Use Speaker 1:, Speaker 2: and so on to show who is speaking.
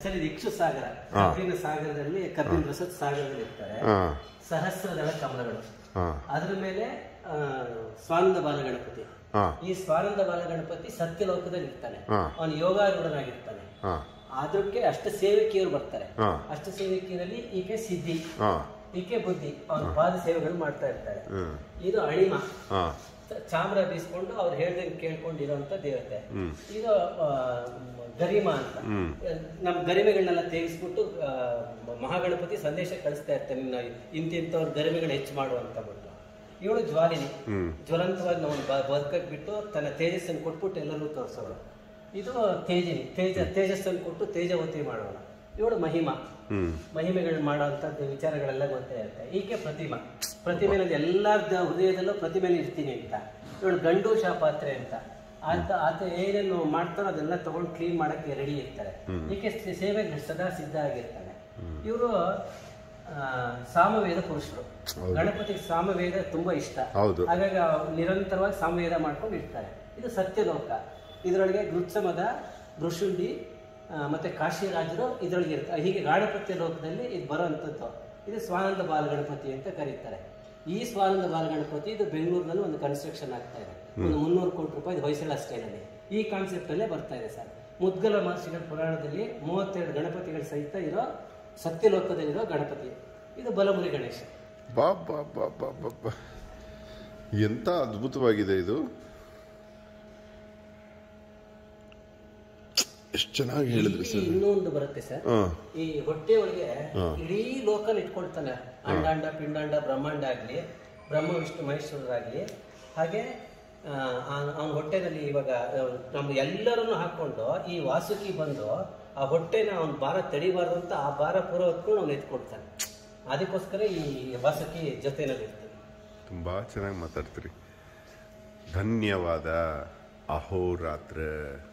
Speaker 1: ಸರಿ ಇದು ಇಕ್ಷು ಸಾಗರ ಕಬ್ಬಿನ ಸಾಗರದಲ್ಲಿ ಕಬ್ಬಿನ ರಸದ ಸಾಗರದಲ್ಲಿ ಇರ್ತಾರೆ
Speaker 2: ಹಾಂ
Speaker 1: ಸಹಸ್ರದಳ ಕಮಲಗಳು
Speaker 2: ಹಾಂ
Speaker 1: ಅದ್ರ ಮೇಲೆ ಆ, ಸ್ವಾನಂದ ಬಾಲ ಗಣಪತಿ
Speaker 2: ಹಾಂ
Speaker 1: ಈ ಸ್ವಾನಂದ ಬಾಲ ಗಣಪತಿ ಸತ್ಯಲೋಕದಲ್ಲಿ ಇರ್ತಾನೆ
Speaker 2: ಹಾ.
Speaker 1: ಅವನು ಯೋಗಾರೂಢನಾಗಿರ್ತಾನೆ
Speaker 2: ಹಾಂ
Speaker 1: ಅದಕ್ಕೆ ಅಷ್ಟ ಸೇವಕಿಯರು ಬರ್ತಾರೆ
Speaker 2: ಹಾಂ
Speaker 1: ಅಷ್ಟ ಸೇವಕಿಯರಲ್ಲಿ ಈಕೆ ಸಿದ್ಧಿ
Speaker 2: ಹಾಂ
Speaker 1: ಈಕೆ ಬುದ್ಧಿ ಅವನ ಪಾದ ಸೇವೆಗಳು ಮಾಡ್ತಾ ಇರ್ತಾರೆ
Speaker 2: ಹ್ಞೂ
Speaker 1: ಇದು ಅಣಿಮ
Speaker 2: ಹಾಂ
Speaker 1: ಚಾಮ್ರ ಬೀಸ್ಕೊಂಡು ಅವ್ರು ಹೇಳ್ದಂಗೆ ಕೇಳ್ಕೊಂಡಿರೋಂಥ ದೇವತೆ
Speaker 2: ಹ್ಮ್.
Speaker 1: ಇದು ಆ, ಗರಿಮ ಅಂತ
Speaker 2: ಹ್ಮ್.
Speaker 1: ನಮ್ಮ ಗರಿಮೆಗಳನ್ನೆಲ್ಲ ತೆಗೆಸ್ಬಿಟ್ಟು ಆ, ಮಹಾಗಣಪತಿ ಸಂದೇಶ ಕಳಿಸ್ತಾ ಇರ್ತಾನೆ ನಿನ್ನ ಇಂತಿಂಥವ್ರ ಗರಿಮೆಗಳು ಹೆಚ್ಚು ಮಾಡು ಅಂತ ಬಿಟ್ಟು ಇವಳು ಜ್ವಾಲಿನಿ
Speaker 2: ಹ್ಮ್.
Speaker 1: ಜ್ವಲಂತವಾಗಿ ನಾವು ಬದುಕಕ್ಕೆ ಬಿಟ್ಟು ತನ್ನ ತೇಜಸ್ಸನ್ನು ಕೊಟ್ಬಿಟ್ಟು ಎಲ್ಲರೂ ತೋರಿಸೋಳು ಇದು ತೇಜಿನಿ ತೇಜ ತೇಜಸ್ಸನ್ನು ಕೊಟ್ಟು ತೇಜವತಿ ಮಾಡೋಣ ಇವಳು ಮಹಿಮಾ
Speaker 2: ಹ್ಞೂ
Speaker 1: ಮಹಿಮೆಗಳು ಮಾಡುವಂಥದ್ದು ವಿಚಾರಗಳೆಲ್ಲ ಗೊತ್ತೇ ಇರುತ್ತೆ ಈಕೆ ಪ್ರತಿಮಾ ಪ್ರತಿಮೆನಲ್ಲಿ ಎಲ್ಲ ಹೃದಯದಲ್ಲೂ ಪ್ರತಿಮೆಯಲ್ಲಿ ಇರ್ತೀನಿ ಅಂತ ಇವಳು ಗಂಡು ಶಾಪಾತ್ರೆ ಅಂತ ಆತ ಆತ ಏನೇನು ಮಾಡ್ತಾರೋ ಅದೆಲ್ಲ ತಗೊಂಡು ಕ್ಲೀನ್ ಮಾಡಕ್ಕೆ ರೆಡಿ ಇರ್ತಾರೆ ಈಕೆ ಸೇ- ಸೇವೆಗೆ ಸದಾ ಸಿದ್ಧ ಆಗಿರ್ತಾನೆ ಇವರು ಸಾಮವೇದ ಪುರುಷರು ಗಣಪತಿಗೆ ಸಾಮವೇದ ತುಂಬಾ ಇಷ್ಟ
Speaker 2: ಹೌದು
Speaker 1: ಹಾಗಾಗಿ ಅವ್ರು ನಿರಂತರವಾಗಿ ಸಾಮವೇದ ಮಾಡ್ಕೊಂಡು ಇರ್ತಾರೆ ಇದು ಸತ್ಯಲೋಕ ಇದರೊಳಗೆ ಗೃತ್ಸಮದ ಭೃಶುಂಡಿ ಆ, ಮತ್ತೆ ಕಾಶಿರಾಜರು ಇದರೊಳಗೆ ಇರ್ತಾರೆ ಹೀಗೆ ಗಾಣಪತ್ಯ ಲೋಕದಲ್ಲಿ ಇದು ಬರುವಂಥದ್ದು ಇದು ಸ್ವಾನಂದ ಬಾಲ ಗಣಪತಿ ಅಂತ ಕರೀತಾರೆ ಈ ಸ್ವಾನಂದ ಬಾಲ ಗಣಪತಿ ಇದು ಬೆಂಗಳೂರಿನಲ್ಲಿ ಒಂದು ಕನ್ಸ್ಟ್ರಕ್ಷನ್ ಆಗ್ತಾ ಇದೆ ಒಂದು ಮುನ್ನೂರು ಕೋಟಿ ರೂಪಾಯಿ ಇದು ಹೊಯ್ಸಳ ಸ್ಟೈಲಲ್ಲಿ ಈ ಕಾನ್ಸೆಪ್ಟ್ ಅಲ್ಲೇ ಬರ್ತಾ ಇದೆ ಸರ್ ಮುದ್ಗಲ ಮಹರ್ಷಿಗಳ ಪುರಾಣದಲ್ಲಿ ಮೂವತ್ತೆರಡು ಗಣಪತಿಗಳ ಸಹಿತ ಇರೋ ಸತ್ಯಲೋಕದಲ್ಲಿರೋ ಗಣಪತಿ ಇದು ಬಲಮುರಿ ಗಣೇಶ
Speaker 2: ಬಾ ಬಾ ಬಾ ಬಾ ಬಾ ಬಾ ಎಂಥ ಅದ್ಭುತವಾಗಿದೆ ಇದು ಎಷ್ಟು ಚೆನ್ನಾಗಿ ಹೇಳಿದ್ರಿ ಸರ್
Speaker 1: ಇನ್ನೊಂದು ಬರುತ್ತೆ ಸರ್
Speaker 2: ಹಾಂ
Speaker 1: ಈ ಹೊಟ್ಟೆ ಒಳಗೆ ಇಡೀ ಲೋಕಲ್ ಇಟ್ಕೊಳ್ತಾನೆ ಅಂಡಾಂಡ ಪಿಂಡಾಂಡ ಬ್ರಹ್ಮಾಂಡ ಆಗ್ಲಿ ಬ್ರಹ್ಮ ವಿಷ್ಣು ಮಹೇಶ್ವರರಾಗ್ಲಿ ಹಾಗೆ ಅವನ ಹೊಟ್ಟೆನಲ್ಲಿ ಇವಾಗ ಆ, ನಮ್ಮ ಎಲ್ಲರನ್ನು ಹಾಕೊಂಡು ಈ ವಾಸುಕಿ ಬಂದು ಆ ಹೊಟ್ಟೆನ ಅವನ ಭಾರ ತಡಿಬಾರ್ದು ಅಂತ ಆ ಭಾರ ಪೂರ ಹೊತ್ಕೊಂಡು ಅವ್ನು ಎತ್ಕೊಡ್ತಾನೆ ಅದಕ್ಕೋಸ್ಕರ ಈ ವಾಸುಕಿ ಜೊತೆನಲ್ಲಿ ಇರ್ತಾನೆ
Speaker 2: ತುಂಬ ಚೆನ್ನಾಗಿ ಮಾತಾಡ್ತೀರಿ ಧನ್ಯವಾದ ಅಹೋರಾತ್ರ